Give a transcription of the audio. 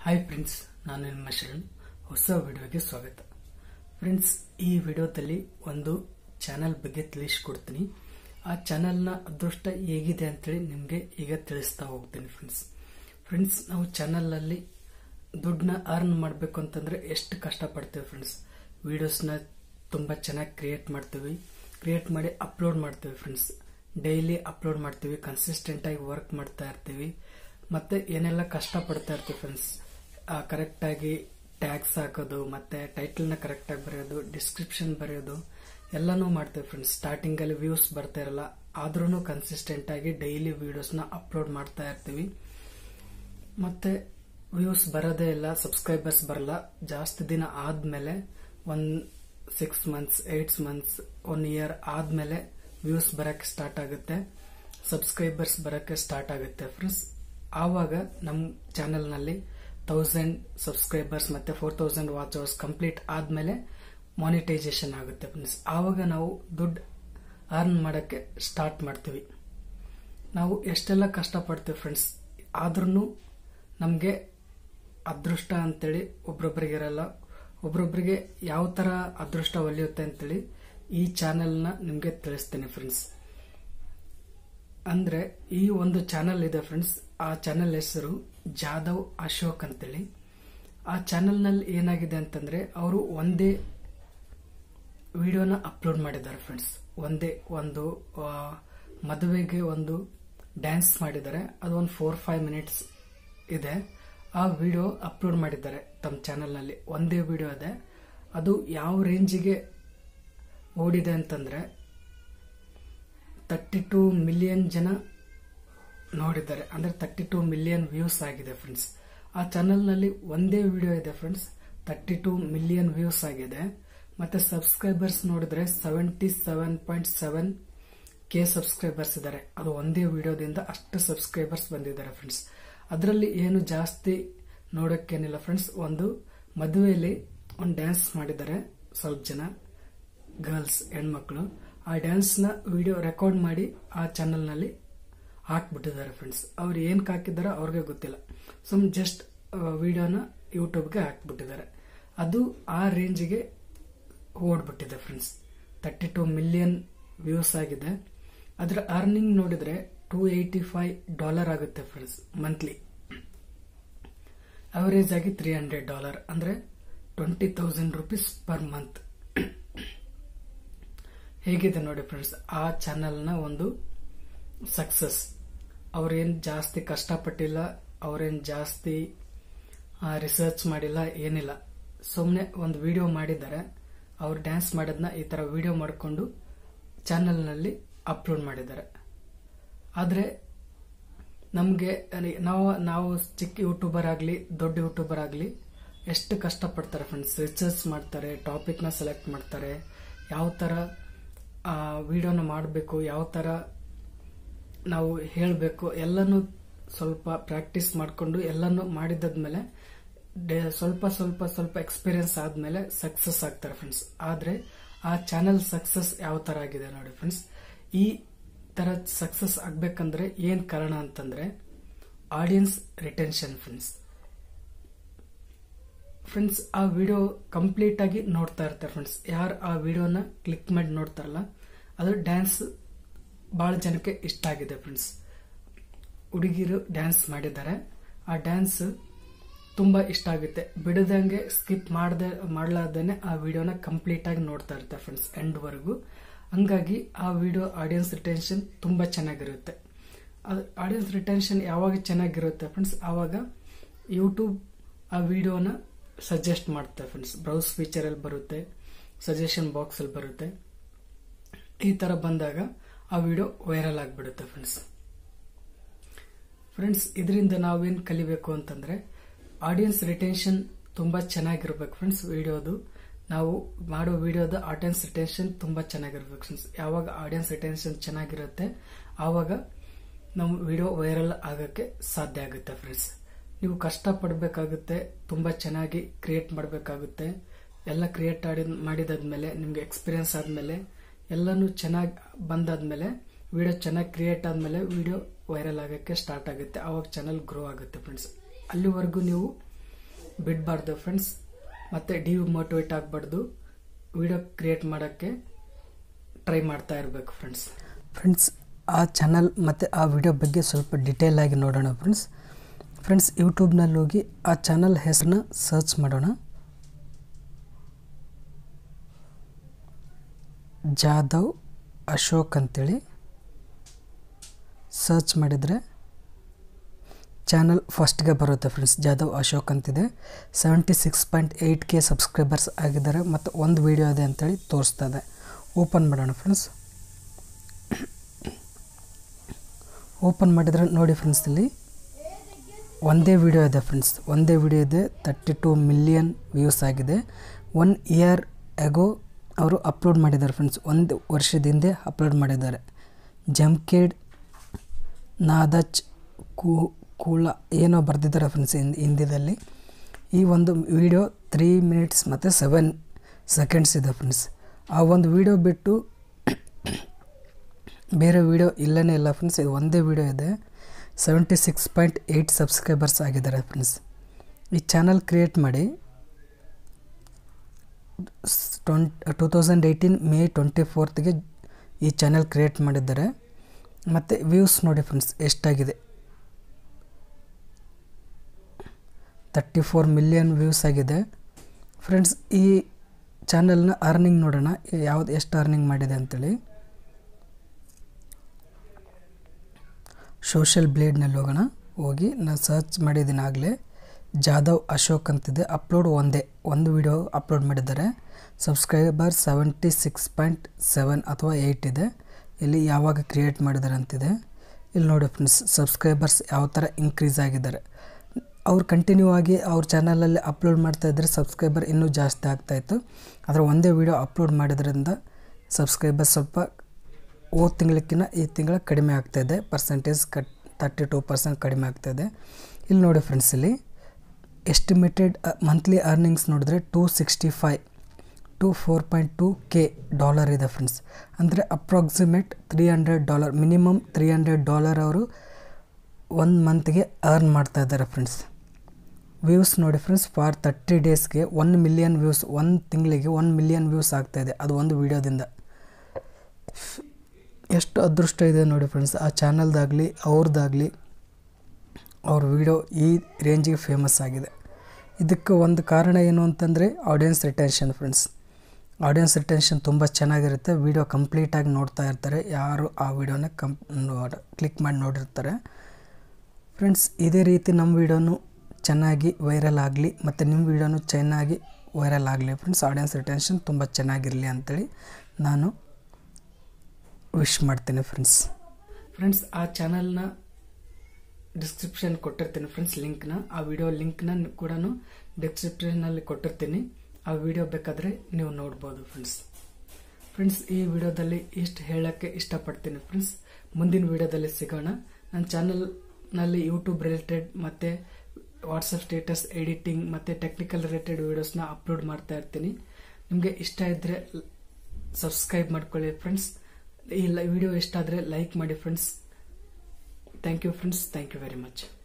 hi friends ನಾನು ನಿಮ್ಮ ಶರಣ್ ಹೊಸ ವಿಡಿಯೋಗೆ ಸ್ವಾಗತ ಫ್ರೆಂಡ್ಸ್ ಈ ವಿಡಿಯೋದಲ್ಲಿ ಒಂದು ಚಾನಲ್ ಬಗ್ಗೆ ತಿಳಿಸ್ಕೊಡ್ತೀನಿ ಆ ಚಾನಲ್ನ ಅದೃಷ್ಟ ಹೇಗಿದೆ ಅಂತೇಳಿ ನಿಮಗೆ ಈಗ ತಿಳಿಸ್ತಾ ಹೋಗ್ತೀನಿ ಫ್ರೆಂಡ್ಸ್ ಫ್ರೆಂಡ್ಸ್ ನಾವು ಚಾನಲಲ್ಲಿ ದುಡ್ಡನ್ನ ಅರ್ನ್ ಮಾಡಬೇಕು ಅಂತಂದ್ರೆ ಎಷ್ಟು ಕಷ್ಟಪಡ್ತೇವೆ ಫ್ರೆಂಡ್ಸ್ ವಿಡಿಯೋಸ್ನ ತುಂಬ ಚೆನ್ನಾಗಿ ಕ್ರಿಯೇಟ್ ಮಾಡ್ತೀವಿ ಕ್ರಿಯೇಟ್ ಮಾಡಿ ಅಪ್ಲೋಡ್ ಮಾಡ್ತೀವಿ ಫ್ರೆಂಡ್ಸ್ ಡೈಲಿ ಅಪ್ಲೋಡ್ ಮಾಡ್ತೀವಿ ಕನ್ಸಿಸ್ಟೆಂಟ್ ಆಗಿ ವರ್ಕ್ ಮಾಡ್ತಾ ಇರ್ತೀವಿ ಮತ್ತೆ ಏನೆಲ್ಲ ಕಷ್ಟ ಪಡ್ತಾ ಇರ್ತೀವಿ ಫ್ರೆಂಡ್ಸ್ ಕರೆಕ್ಟ್ ಆಗಿ ಟ್ಯಾಗ್ಸ್ ಹಾಕೋದು ಮತ್ತೆ ಟೈಟಲ್ ನ ಕರೆಕ್ಟ್ ಆಗಿ ಬರೆಯೋದು ಡಿಸ್ಕ್ರಿಪ್ಷನ್ ಬರೆಯೋದು ಎಲ್ಲಾನು ಮಾಡ್ತೇವೆ ಫ್ರೆಂಡ್ಸ್ ಸ್ಟಾರ್ಟಿಂಗ್ ಅಲ್ಲಿ ವ್ಯೂಸ್ ಬರ್ತಾ ಇರಲ್ಲ ಆದ್ರೂ ಕನ್ಸಿಸ್ಟೆಂಟ್ ಆಗಿ ಡೈಲಿ ವಿಡಿಯೋಸ್ ನ ಅಪ್ಲೋಡ್ ಮಾಡ್ತಾ ಇರ್ತೀವಿ ಮತ್ತೆ ವ್ಯೂಸ್ ಬರೋದೇ ಇಲ್ಲ ಸಬ್ಸ್ಕ್ರೈಬರ್ಸ್ ಬರಲ್ಲ ಜಾಸ್ತಿ ದಿನ ಆದ್ಮೇಲೆ one six months eight months one year ಆದ್ಮೇಲೆ ವ್ಯೂಸ್ ಬರಕ್ಕೆ ಸ್ಟಾರ್ಟ್ ಆಗುತ್ತೆ ಸಬ್ಸ್ಕ್ರೈಬರ್ಸ್ ಬರಕ್ಕೆ ಸ್ಟಾರ್ಟ್ ಆಗುತ್ತೆ ಫ್ರೆಂಡ್ಸ್ ಆವಾಗ ನಮ್ಮ ಚಾನೆಲ್ನಲ್ಲಿ ತೌಸಂಡ್ ಸಬ್ಸ್ಕ್ರೈಬರ್ಸ್ ಮತ್ತೆ four thousand watch hours complete ಆದ್ಮೇಲೆ ಮಾನಿಟೈಸೇಷನ್ ಆಗುತ್ತೆ ಫ್ರೆಂಡ್ಸ್ ಆವಾಗ ನಾವು ದುಡ್ಡು ಅರ್ನ್ ಮಾಡಕ್ಕೆ ಸ್ಟಾರ್ಟ್ ಮಾಡ್ತೀವಿ ನಾವು ಎಷ್ಟೆಲ್ಲ ಕಷ್ಟಪಡ್ತೀವಿ ಫ್ರೆಂಡ್ಸ್ ಆದ್ರೂ ನಮಗೆ ಅದೃಷ್ಟ ಅಂತೇಳಿ ಒಬ್ರೊಬ್ರಿಗೆ ಇರಲ್ಲ ಒಬ್ರೊಬ್ರಿಗೆ ಯಾವ ತರ ಅದೃಷ್ಟ ಒಲಿಯುತ್ತೆ ಅಂತೇಳಿ ಈ ಚಾನೆಲ್ನ ನಿಮಗೆ ತಿಳಿಸ್ತೀನಿ ಫ್ರೆಂಡ್ಸ್ ಅಂದ್ರೆ ಈ ಒಂದು ಚಾನೆಲ್ ಇದೆ ಫ್ರೆಂಡ್ಸ್ ಆ ಚಾನೆಲ್ ಹೆಸರು ಜಾಧವ್ ಅಶೋಕ್ ಅಂತೇಳಿ ಆ ಚಾನೆಲ್ನಲ್ಲಿ ಏನಾಗಿದೆ ಅಂತಂದ್ರೆ ಅವರು ಒಂದೇ ವಿಡಿಯೋನ ಅಪ್ಲೋಡ್ ಮಾಡಿದ್ದಾರೆ ಫ್ರೆಂಡ್ಸ್ ಒಂದೇ ಒಂದು ಆ, ಮದುವೆಗೆ ಒಂದು ಡ್ಯಾನ್ಸ್ ಮಾಡಿದ್ದಾರೆ ಅದು ಒಂದು ಫೋರ್ ಫೈವ್ ಮಿನಿಟ್ಸ್ ಇದೆ ಆ ವಿಡಿಯೋ ಅಪ್ಲೋಡ್ ಮಾಡಿದ್ದಾರೆ ತಮ್ಮ ಚಾನೆಲ್ನಲ್ಲಿ ಒಂದೇ ವಿಡಿಯೋ ಇದೆ ಅದು ಯಾವ ರೇಂಜಿಗೆ ಓಡಿದೆ ಅಂತಂದ್ರೆ ತರ್ಟಿ ಟೂ ಮಿಲಿಯನ್ ಜನ ನೋಡಿದ್ದಾರೆ ಅಂದ್ರೆ ತರ್ಟಿ ಟೂ ಮಿಲಿಯನ್ ವ್ಯೂಸ್ ಆಗಿದೆ ಫ್ರೆಂಡ್ಸ್ ಆ ಚಾನೆಲ್ನಲ್ಲಿ ಒಂದೇ ವಿಡಿಯೋ ಇದೆ friends thirty two million views ಆಗಿದೆ ಮತ್ತೆ ಸಬ್ಸ್ಕ್ರೈಬರ್ಸ್ ನೋಡಿದ್ರೆ seventy seven point seven K subscribers ಇದ್ದಾರೆ ಅದು ಒಂದೇ ವಿಡಿಯೋದಿಂದ ಅಷ್ಟು ಸಬ್ಸ್ಕ್ರೈಬರ್ಸ್ ಬಂದಿದ್ದಾರೆ ಫ್ರೆಂಡ್ಸ್ ಅದರಲ್ಲಿ ಏನು ಜಾಸ್ತಿ ನೋಡೋಕ್ಕೇನಿಲ್ಲ ಫ್ರೆಂಡ್ಸ್ ಒಂದು ಮದುವೆಯಲ್ಲಿ ಒಂದು ಡ್ಯಾನ್ಸ್ ಮಾಡಿದ್ದಾರೆ ಸ್ವಲ್ಪ ಜನ ಗರ್ಲ್ಸ್ ಹೆಣ್ಮಕ್ಳು ಆ ಡ್ಯಾನ್ಸ್ ನ ವಿಡಿಯೋ ರೆಕಾರ್ಡ್ ಮಾಡಿ ಆ ಚಾನೆಲ್ ನಲ್ಲಿ ಹಾಕ್ಬಿಟ್ಟಿದ್ದಾರೆ ಫ್ರೆಂಡ್ಸ್ ಅವ್ರು ಏನ್ ಹಾಕಿದಾರೋ ಅವ್ರಿಗೆ ಗೊತ್ತಿಲ್ಲ ಸುಮ್ ಜಸ್ಟ್ ವಿಡಿಯೋನ ಯೂಟ್ಯೂಬ್ಗೆ ಹಾಕ್ಬಿಟ್ಟಿದ್ದಾರೆ ಅದು ಆ ರೇಂಜ್ಗೆ ಓಡ್ಬಿಟ್ಟಿದೆ friends thirty two million views ಆಗಿದೆ ಅದರ ಅರ್ನಿಂಗ್ ನೋಡಿದ್ರೆ ಟೂ ಏಯ್ಟಿ ಫೈವ್ ಡಾಲರ್ ಆಗುತ್ತೆ ಫ್ರೆಂಡ್ಸ್ ಮಂತ್ಲಿ ಅವರೇಜ್ ಆಗಿ ತ್ರೀ ಹಂಡ್ರೆಡ್ ಡಾಲರ್ ಅಂದ್ರೆ twenty thousand rupees per month ಹೇಗಿದೆ ನೋಡಿ ಫ್ರೆಂಡ್ಸ್ ಆ ಚಾನೆಲ್ನ ಒಂದು ಸಕ್ಸಸ್ ಅವ್ರೇನ್ ಜಾಸ್ತಿ ಕಷ್ಟಪಟ್ಟಿಲ್ಲ ಅವ್ರೇನ್ ಜಾಸ್ತಿ ರಿಸರ್ಚ್ ಮಾಡಿಲ್ಲ ಏನಿಲ್ಲ ಸುಮ್ಮನೆ ಒಂದು ವಿಡಿಯೋ ಮಾಡಿದ್ದಾರೆ ಅವ್ರು ಡ್ಯಾನ್ಸ್ ಮಾಡೋದನ್ನ ಈ ತರ ವಿಡಿಯೋ ಮಾಡಿಕೊಂಡು ಚಾನೆಲ್ನಲ್ಲಿ ಅಪ್ಲೋಡ್ ಮಾಡಿದ್ದಾರೆ ಆದರೆ ನಮಗೆ ನಾವು ನಾವು ಚಿಕ್ಕ ಯೂಟ್ಯೂಬರ್ ಆಗಲಿ ದೊಡ್ಡ ಯೂಟ್ಯೂಬರ್ ಆಗಲಿ ಎಷ್ಟು ಕಷ್ಟಪಡ್ತಾರೆ ಫ್ರೆಂಡ್ಸ್ ರಿಸರ್ಚ್ ಮಾಡ್ತಾರೆ ಟಾಪಿಕ್ನ ಸೆಲೆಕ್ಟ್ ಮಾಡ್ತಾರೆ ಯಾವ ಥರ ವಿಡಿಯೋನ ಮಾಡಬೇಕು ಯಾವ ಥರ ನಾವು ಹೇಳಬೇಕು ಎಲ್ಲನೂ ಸ್ವಲ್ಪ ಪ್ರಾಕ್ಟೀಸ್ ಮಾಡಿಕೊಂಡು ಎಲ್ಲನೂ ಮಾಡಿದಾದ್ಮೇಲೆ ಡೇ- ಸ್ವಲ್ಪ ಸ್ವಲ್ಪ ಸ್ವಲ್ಪ ಎಕ್ಸ್ಪೀರಿಯನ್ಸ್ ಆದ್ಮೇಲೆ ಸಕ್ಸಸ್ ಆಗ್ತಾರೆ ಫ್ರೆಂಡ್ಸ್ ಆದ್ರೆ ಆ ಚಾನೆಲ್ ಸಕ್ಸಸ್ ಯಾವ ತರ ಆಗಿದೆ ನೋಡಿ ಫ್ರೆಂಡ್ಸ್ ಈ ತರ ಸಕ್ಸಸ್ ಆಗ್ಬೇಕಂದ್ರೆ ಏನ್ ಕಾರಣ ಅಂತಂದ್ರೆ ಆಡಿಯನ್ಸ್ ರಿಟೆನ್ಷನ್ ಫ್ರೆಂಡ್ಸ್ ಫ್ರೆಂಡ್ಸ್ ಆ ವಿಡಿಯೋ ಕಂಪ್ಲೀಟ್ ಆಗಿ ನೋಡ್ತಾ ಇರ್ತಾರೆ ಫ್ರೆಂಡ್ಸ್ ಯಾರು ಆ ವಿಡಿಯೋನ ಕ್ಲಿಕ್ ಮಾಡಿ ನೋಡ್ತಾರಲ್ಲ ಅದು ಡ್ಯಾನ್ಸ್ ಬಹಳ ಜನಕ್ಕೆ ಇಷ್ಟ ಆಗಿದೆ ಫ್ರೆಂಡ್ಸ್ ಹುಡುಗಿರು ಡ್ಯಾನ್ಸ್ ಮಾಡಿದ್ದಾರೆ ಆ ಡ್ಯಾನ್ಸ್ ತುಂಬಾ ಇಷ್ಟ ಆಗುತ್ತೆ ಬಿಡದಂಗೆ ಸ್ಕಿಪ್ ಮಾಡದೆ ಮಾಡ್ಲಾರ್ದೇನೆ ಆ ವಿಡಿಯೋನ ಕಂಪ್ಲೀಟ್ ಆಗಿ ನೋಡ್ತಾ ಇರ್ತಾರೆ ಫ್ರೆಂಡ್ಸ್ ಎಂಡ್ ವರೆಗೂ ಹಂಗಾಗಿ ಆ ವಿಡಿಯೋ ಆಡಿಯನ್ಸ್ ರಿಟೆನ್ಷನ್ ತುಂಬಾ ಚೆನ್ನಾಗಿರುತ್ತೆ ಆಡಿಯನ್ಸ್ ರಿಟೆನ್ಷನ್ ಯಾವಾಗ ಚೆನ್ನಾಗಿರುತ್ತೆ ಫ್ರೆಂಡ್ಸ್ ಆವಾಗ ಯೂಟ್ಯೂಬ್ ಆ ವಿಡಿಯೋನ ಸಜೆಸ್ಟ್ ಮಾಡುತ್ತೆ ಫ್ರೆಂಡ್ಸ್ ಬ್ರೌಸ್ ಫೀಚರ್ ಅಲ್ಲಿ ಬರುತ್ತೆ ಸಜೆಷನ್ ಬಾಕ್ಸ್ ಅಲ್ಲಿ ಬರುತ್ತೆ ಈ ತರ ಬಂದಾಗ ಆ ವಿಡಿಯೋ ವೈರಲ್ ಆಗಿಬಿಡುತ್ತೆ ಫ್ರೆಂಡ್ಸ್ ಫ್ರೆಂಡ್ಸ್ ಇದರಿಂದ ನಾವೇನ್ ಕಲಿಬೇಕು ಅಂತಂದ್ರೆ ಆಡಿಯನ್ಸ್ ರಿಟೆನ್ಷನ್ ತುಂಬಾ ಚೆನ್ನಾಗಿರ್ಬೇಕು ಫ್ರೆಂಡ್ಸ್ ವಿಡಿಯೋದು ನಾವು ಮಾಡೋ ವಿಡಿಯೋದ ಆಡಿಯನ್ಸ್ ರಿಟೆನ್ಷನ್ ತುಂಬಾ ಚೆನ್ನಾಗಿರ್ಬೇಕು ಫ್ರೆಂಡ್ಸ್ ಯಾವಾಗ ಆಡಿಯನ್ಸ್ ರಿಟೆನ್ಷನ್ ಚೆನ್ನಾಗಿರುತ್ತೆ ಆವಾಗ ನಮ್ಮ ವಿಡಿಯೋ ವೈರಲ್ ಆಗಕ್ಕೆ ಸಾಧ್ಯ ಆಗುತ್ತೆ ಫ್ರೆಂಡ್ಸ್ ನೀವು ಕಷ್ಟ ಪಡಬೇಕಾಗುತ್ತೆ ತುಂಬಾ ಚೆನ್ನಾಗಿ ಕ್ರಿಯೇಟ್ ಮಾಡಬೇಕಾಗುತ್ತೆ ಎಲ್ಲ ಕ್ರಿಯೇಟ್ ಮಾಡಿದಾದ್ಮೇಲೆ ನಿಮ್ಗೆ ಎಕ್ಸ್ಪೀರಿಯನ್ಸ್ ಆದ್ಮೇಲೆ ಎಲ್ಲಾನು ಚೆನ್ನಾಗಿ ಬಂದಾದ್ಮೇಲೆ ವಿಡಿಯೋ ಚೆನ್ನಾಗಿ ಕ್ರಿಯೇಟ್ ಆದ್ಮೇಲೆ ವಿಡಿಯೋ ವೈರಲ್ ಆಗಕ್ಕೆ ಸ್ಟಾರ್ಟ್ ಆಗುತ್ತೆ ಆವಾಗ ಚಾನಲ್ ಗ್ರೋ ಆಗುತ್ತೆ ಫ್ರೆಂಡ್ಸ್ ಅಲ್ಲಿವರೆಗೂ ನೀವು ಬಿಡಬಾರ್ದು ಫ್ರೆಂಡ್ಸ್ ಮತ್ತು ಡಿಮೋಟಿವೇಟ್ ಆಗಬಾರ್ದು ವಿಡಿಯೋ ಕ್ರಿಯೇಟ್ ಮಾಡೋಕ್ಕೆ ಟ್ರೈ ಮಾಡ್ತಾ ಇರಬೇಕು ಫ್ರೆಂಡ್ಸ್ ಫ್ರೆಂಡ್ಸ್ ಆ ಚಾನಲ್ ಮತ್ತು ಆ ವಿಡಿಯೋ ಬಗ್ಗೆ ಸ್ವಲ್ಪ ಡಿಟೇಲ್ ಆಗಿ ನೋಡೋಣ ಫ್ರೆಂಡ್ಸ್ ಫ್ರೆಂಡ್ಸ್ ಯೂಟ್ಯೂಬ್ನಲ್ಲಿ ಹೋಗಿ ಆ ಚಾನಲ್ ಹೆಸರನ್ನ ಸರ್ಚ್ ಮಾಡೋಣ ಜಾಧವ್ ಅಶೋಕ್ ಅಂತೇಳಿ ಸರ್ಚ್ ಮಾಡಿದರೆ ಚಾನಲ್ ಫಸ್ಟ್ಗೆ ಬರುತ್ತೆ ಫ್ರೆಂಡ್ಸ್ ಜಾಧವ್ ಅಶೋಕ್ ಅಂತಿದೆ seventy six point eight K subscribers ಆಗಿದ್ದಾರೆ ಮತ್ತು ಒಂದು ವೀಡಿಯೋ ಇದೆ ಅಂತೇಳಿ ತೋರಿಸ್ತಾ ಇದೆ ಓಪನ್ ಮಾಡೋಣ ಫ್ರೆಂಡ್ಸ್ ಓಪನ್ ಮಾಡಿದರೆ ನೋಡಿ ಫ್ರೆಂಡ್ಸ್ ಇಲ್ಲಿ ಒಂದೇ ವಿಡಿಯೋ ಇದೆ ಫ್ರೆಂಡ್ಸ್ ಒಂದೇ ವಿಡಿಯೋ ಇದೆ ತರ್ಟಿ ಟು ಮಿಲಿಯನ್ ವ್ಯೂಸ್ ಆಗಿದೆ ಒನ್ ಇಯರ್ ಎಗೋ ಅವರು ಅಪ್ಲೋಡ್ ಮಾಡಿದ್ದಾರೆ ಫ್ರೆಂಡ್ಸ್ ಒಂದು ವರ್ಷದ ಹಿಂದೆ ಅಪ್ಲೋಡ್ ಮಾಡಿದ್ದಾರೆ ಜಮ್ಕೇಡ್ ನಾದಚ್ ಕೂ ಕೂಳ ಏನೋ ಬರೆದಿದ್ದಾರೆ ಫ್ರೆಂಡ್ಸ್ ಹಿಂದ್ ಹಿಂದಿದಲ್ಲಿ ಈ ಒಂದು ವಿಡಿಯೋ ತ್ರೀ ಮಿನಿಟ್ಸ್ ಮತ್ತು ಸೆವೆನ್ ಸೆಕೆಂಡ್ಸ್ ಇದೆ ಫ್ರೆಂಡ್ಸ್ ಆ ಒಂದು ವಿಡಿಯೋ ಬಿಟ್ಟು ಬೇರೆ ವಿಡಿಯೋ ಇಲ್ಲನೇ ಇಲ್ಲ ಫ್ರೆಂಡ್ಸ್ ಇದು ಒಂದೇ ವಿಡಿಯೋ ಇದೆ seventy six point eight subscribers ಆಗಿದ್ದಾರೆ ಫ್ರೆಂಡ್ಸ್ ಈ ಚಾನಲ್ ಕ್ರಿಯೇಟ್ ಮಾಡಿ twenty two thousand eighteen May twenty ಫೋರ್ತ್ಗೆ ಈ ಚಾನಲ್ ಕ್ರಿಯೇಟ್ ಮಾಡಿದ್ದಾರೆ ಮತ್ತು ವ್ಯೂಸ್ ನೋಡಿ ಫ್ರೆಂಡ್ಸ್ ಎಷ್ಟಾಗಿದೆ ತರ್ಟಿ ಫೋರ್ ಮಿಲಿಯನ್ ವ್ಯೂಸ್ ಆಗಿದೆ ಫ್ರೆಂಡ್ಸ್ ಈ ಚಾನಲ್ನ ಅರ್ನಿಂಗ್ ನೋಡೋಣ ಯಾವ್ದು ಎಷ್ಟು ಅರ್ನಿಂಗ್ ಮಾಡಿದೆ ಅಂತೇಳಿ ಸೋಷಿಯಲ್ ಬ್ಲೇಡ್ನಲ್ಲಿ ಹೋಗೋಣ ಹೋಗಿ ನಾನು ಸರ್ಚ್ ಮಾಡಿದ್ದೀನಿ ಆಗಲೇ ಜಾಧವ್ ಅಶೋಕ್ ಅಂತಿದೆ ಅಪ್ಲೋಡ್ ಒಂದೇ ಒಂದು ವಿಡಿಯೋ ಅಪ್ಲೋಡ್ ಮಾಡಿದ್ದಾರೆ subscriber seventy six point seven ಅಥವಾ ಏಯ್ಟ್ ಇದೆ ಇಲ್ಲಿ ಯಾವಾಗ ಕ್ರಿಯೇಟ್ ಮಾಡಿದ್ದಾರೆ ಅಂತಿದೆ ಇಲ್ಲಿ ನೋಡಿ ಫ್ರೆಂಡ್ಸ್ ಸಬ್ಸ್ಕ್ರೈಬರ್ಸ್ ಯಾವ ಥರ ಇನ್ಕ್ರೀಸ್ ಆಗಿದ್ದಾರೆ ಅವ್ರು ಕಂಟಿನ್ಯೂ ಆಗಿ ಅವ್ರ ಚಾನಲಲ್ಲಿ ಅಪ್ಲೋಡ್ ಮಾಡ್ತಾಯಿದ್ರೆ ಸಬ್ಸ್ಕ್ರೈಬರ್ ಇನ್ನೂ ಜಾಸ್ತಿ ಆಗ್ತಾಯಿತ್ತು ಆದರೆ ಒಂದೇ ವಿಡಿಯೋ ಅಪ್ಲೋಡ್ ಮಾಡಿದ್ರಿಂದ ಸಬ್ಸ್ಕ್ರೈಬರ್ ಸ್ವಲ್ಪ ಹೋದ ತಿಂಗಳಕ್ಕಿಂತ ಈ ತಿಂಗಳ ಕಡಿಮೆ ಆಗ್ತಾಯಿದೆ percentage cut thirty two percent ಕಡಿಮೆ ಆಗ್ತಾಯಿದೆ ಇಲ್ಲಿ ನೋಡಿ ಫ್ರೆಂಡ್ಸ್ ಇಲ್ಲಿ ಎಸ್ಟಿಮೇಟೆಡ್ ಮಂತ್ಲಿ ಅರ್ನಿಂಗ್ಸ್ ನೋಡಿದ್ರೆ two sixty five to four point two K dollar ಇದೆ ಫ್ರೆಂಡ್ಸ್ ಅಂದರೆ approximate three hundred dollar minimum three hundred dollar ಅವರು ಒಂದು ಮಂತ್ಗೆ ಅರ್ನ್ ಮಾಡ್ತಾ ಇದ್ದಾರೆ ಫ್ರೆಂಡ್ಸ್ ವ್ಯೂಸ್ ನೋಡಿ ಫ್ರೆಂಡ್ಸ್ ಫಾರ್ ತರ್ಟಿ ಡೇಸ್ಗೆ ಒನ್ ಮಿಲಿಯನ್ ವ್ಯೂಸ್ ಒಂದು ತಿಂಗಳಿಗೆ ಒನ್ ಮಿಲಿಯನ್ ವ್ಯೂಸ್ ಆಗ್ತಾಯಿದೆ ಅದು ಒಂದು ವೀಡಿಯೋದಿಂದ ಎಷ್ಟು ಅದೃಷ್ಟ ಇದೆ ನೋಡಿ ಫ್ರೆಂಡ್ಸ್ ಆ ಚಾನಲ್ದಾಗಲಿ ಅವ್ರದ್ದಾಗಲಿ ಅವ್ರ ವಿಡಿಯೋ ಈ ರೇಂಜಿಗೆ ಫೇಮಸ್ ಆಗಿದೆ ಇದಕ್ಕೆ ಒಂದು ಕಾರಣ ಏನು ಅಂತಂದರೆ audience retention friends audience retention ತುಂಬ ಚೆನ್ನಾಗಿರುತ್ತೆ ವಿಡಿಯೋ ಕಂಪ್ಲೀಟಾಗಿ ನೋಡ್ತಾ ಇರ್ತಾರೆ ಯಾರು ಆ ವಿಡಿಯೋನ ಕಂಪ್ ಕ್ಲಿಕ್ ಮಾಡಿ ನೋಡಿರ್ತಾರೆ ಫ್ರೆಂಡ್ಸ್ ಇದೇ ರೀತಿ ನಮ್ಮ ವಿಡಿಯೋನು ಚೆನ್ನಾಗಿ ವೈರಲ್ ಆಗಲಿ ಮತ್ತು ನಿಮ್ಮ ವಿಡಿಯೋನು ಚೆನ್ನಾಗಿ ವೈರಲ್ ಆಗಲಿ ಫ್ರೆಂಡ್ಸ್ ಆಡಿಯನ್ಸ್ ರಿಟೆನ್ಷನ್ ತುಂಬ ಚೆನ್ನಾಗಿರಲಿ ಅಂಥೇಳಿ ನಾನು ವಿಶ್ ಮಾಡ್ತೀನಿ ಫ್ರೆಂಡ್ಸ್ ಫ್ರೆಂಡ್ಸ್ ಆ ಚಾನಲ್ನ ಡಿಸ್ಕ್ರಿಪ್ಷನ್ ಕೊಟ್ಟಿರ್ತೀನಿ ಫ್ರೆಂಡ್ಸ್ ಲಿಂಕ್ನ ಆ ವಿಡಿಯೋ ಲಿಂಕ್ನ ಕೂಡ ಡಿಸ್ಕ್ರಿಪ್ಷನಲ್ಲಿ ಕೊಟ್ಟಿರ್ತೀನಿ ಆ ವಿಡಿಯೋ ಬೇಕಾದರೆ ನೀವು ನೋಡ್ಬೋದು ಫ್ರೆಂಡ್ಸ್ ಫ್ರೆಂಡ್ಸ್ ಈ ವಿಡಿಯೋದಲ್ಲಿ ಇಷ್ಟು ಹೇಳೋಕ್ಕೆ ಇಷ್ಟಪಡ್ತೀನಿ ಫ್ರೆಂಡ್ಸ್ ಮುಂದಿನ ವಿಡಿಯೋದಲ್ಲಿ ಸಿಗೋಣ ನನ್ನ ಚಾನಲ್ನಲ್ಲಿ ಯೂಟ್ಯೂಬ್ ರಿಲೇಟೆಡ್ ಮತ್ತು ವಾಟ್ಸಪ್ ಸ್ಟೇಟಸ್ ಎಡಿಟಿಂಗ್ ಮತ್ತು ಟೆಕ್ನಿಕಲ್ ರಿಲೇಟೆಡ್ ವೀಡಿಯೋಸ್ನ ಅಪ್ಲೋಡ್ ಮಾಡ್ತಾ ಇರ್ತೀನಿ ನಿಮಗೆ ಇಷ್ಟ ಇದ್ದರೆ ಸಬ್ಸ್ಕ್ರೈಬ್ ಮಾಡ್ಕೊಳ್ಳಿ ಫ್ರೆಂಡ್ಸ್ ಈ ವಿಡಿಯೋ ಇಷ್ಟ ಆದರೆ ಲೈಕ್ ಮಾಡಿ friends thank you friends thank you very much